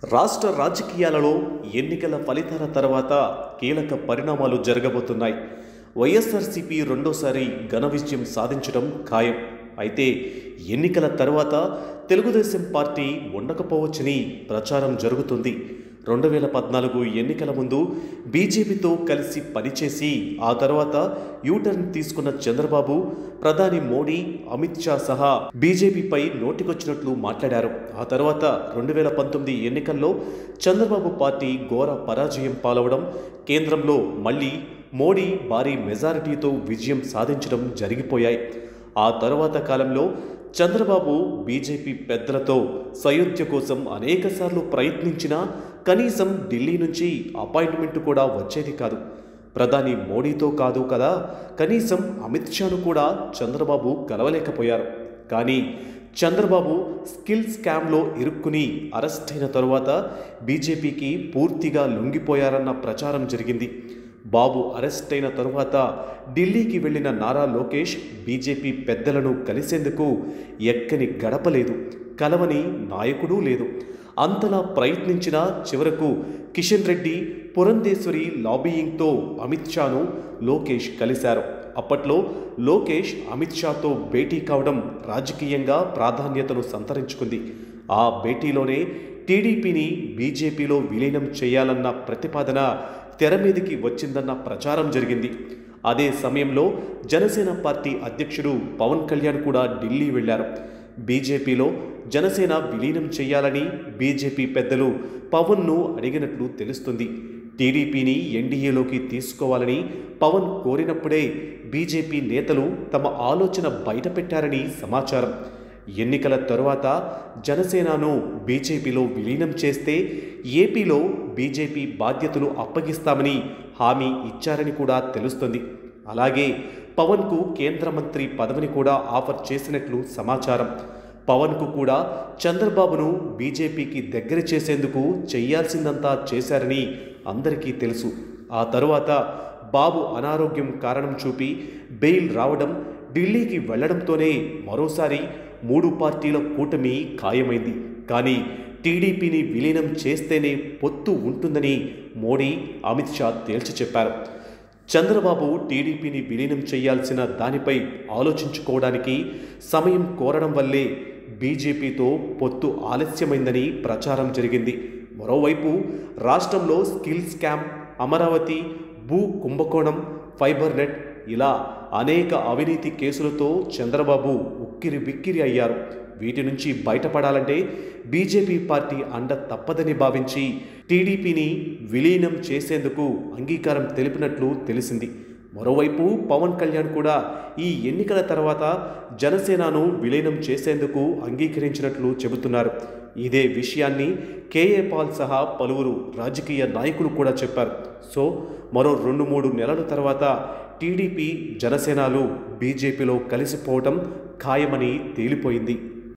రాష్ట్ర రాజకీయాలలో ఎన్నికల ఫలితాల తర్వాత కీలక పరిణామాలు జరగబోతున్నాయి వైఎస్ఆర్సీపీ రెండోసారి ఘన విజయం సాధించడం ఖాయం అయితే ఎన్నికల తర్వాత తెలుగుదేశం పార్టీ ఉండకపోవచ్చని ప్రచారం జరుగుతుంది రెండు వేల పద్నాలుగు ఎన్నికల ముందు బీజేపీతో కలిసి పనిచేసి ఆ తర్వాత యూటర్న్ తీసుకున్న చంద్రబాబు ప్రధాని మోడీ అమిత్ షా సహా బీజేపీపై నోటికొచ్చినట్లు మాట్లాడారు ఆ తర్వాత రెండు వేల పంతొమ్మిది ఎన్నికల్లో చంద్రబాబు పార్టీ ఘోర పరాజయం పాలవడం కేంద్రంలో మళ్ళీ మోడీ భారీ మెజారిటీతో విజయం సాధించడం జరిగిపోయాయి ఆ తరువాత కాలంలో చంద్రబాబు బీజేపీ పెద్దలతో సయోధ్య కోసం అనేకసార్లు ప్రయత్నించినా కనీసం ఢిల్లీ నుంచి అపాయింట్మెంట్ కూడా వచ్చేది కాదు ప్రధాని మోడీతో కాదు కదా కనీసం అమిత్ షాను కూడా చంద్రబాబు కలవలేకపోయారు కానీ చంద్రబాబు స్కిల్ స్కామ్లో ఇరుక్కుని అరెస్ట్ అయిన తరువాత బీజేపీకి పూర్తిగా లొంగిపోయారన్న ప్రచారం జరిగింది బాబు అరెస్ట్ అయిన తరువాత ఢిల్లీకి వెళ్లిన నారా లోకేష్ బీజేపీ పెద్దలను కలిసేందుకు ఎక్కని గడపలేదు కలవని నాయకుడూ లేదు అంతలా ప్రయత్నించిన చివరకు కిషన్ రెడ్డి పురంధేశ్వరి లాబీయింగ్తో అమిత్ షాను లోకేష్ కలిశారు అప్పట్లో లోకేష్ అమిత్ షాతో భేటీ కావడం రాజకీయంగా ప్రాధాన్యతను సంతరించుకుంది ఆ భేటీలోనే టీడీపీని బీజేపీలో విలీనం చేయాలన్న ప్రతిపాదన తెర మీదికి వచ్చిందన్న ప్రచారం జరిగింది అదే సమయంలో జనసేన పార్టీ అధ్యక్షుడు పవన్ కళ్యాణ్ కూడా ఢిల్లీ వెళ్లారు బీజేపీలో జనసేన విలీనం చేయాలని బీజేపీ పెద్దలు పవన్ను అడిగినట్లు తెలుస్తుంది టీడీపీని ఎన్డీఏలోకి తీసుకోవాలని పవన్ కోరినప్పుడే బీజేపీ నేతలు తమ ఆలోచన బయటపెట్టారని సమాచారం ఎన్నికల తరువాత జనసేనను బీజేపీలో విలీనం చేస్తే ఏపీలో బీజేపీ బాధ్యతలు అప్పగిస్తామని హామీ ఇచ్చారని కూడా తెలుస్తుంది అలాగే పవన్కు కేంద్ర మంత్రి పదవిని కూడా ఆఫర్ చేసినట్లు సమాచారం పవన్కు కూడా చంద్రబాబును బీజేపీకి దగ్గర చేసేందుకు చేయాల్సిందంతా చేశారని అందరికీ తెలుసు ఆ తరువాత బాబు అనారోగ్యం కారణం చూపి బెయిల్ రావడం ఢిల్లీకి వెళ్లడంతోనే మరోసారి మూడు పార్టీల కూటమి ఖాయమైంది కానీ టీడీపీని విలీనం చేస్తేనే పొత్తు ఉంటుందని మోడీ అమిత్ షా తేల్చి చెప్పారు చంద్రబాబు టీడీపీని విలీనం చేయాల్సిన దానిపై ఆలోచించుకోవడానికి సమయం కోరడం వల్లే బీజేపీతో పొత్తు ఆలస్యమైందని ప్రచారం జరిగింది మరోవైపు రాష్ట్రంలో స్కిల్ స్కామ్ అమరావతి భూ కుంభకోణం ఫైబర్ నెట్ ఇలా అనేక అవినీతి కేసులతో చంద్రబాబు ఉక్కిరి బిక్కిరి అయ్యారు వీటి నుంచి బయటపడాలంటే బీజేపీ పార్టీ అండ తప్పదని భావించి టీడీపీని విలీనం చేసేందుకు అంగీకారం తెలిపినట్లు తెలిసింది మరోవైపు పవన్ కళ్యాణ్ కూడా ఈ ఎన్నికల తర్వాత జనసేనను విలీనం చేసేందుకు అంగీకరించినట్లు చెబుతున్నారు ఇదే విషయాన్ని కేఏ పాల్ సహా పలువురు రాజకీయ నాయకులు కూడా చెప్పారు సో మరో రెండు మూడు నెలల తర్వాత టీడీపీ జనసేనలు బీజేపీలో కలిసిపోవటం ఖాయమని తేలిపోయింది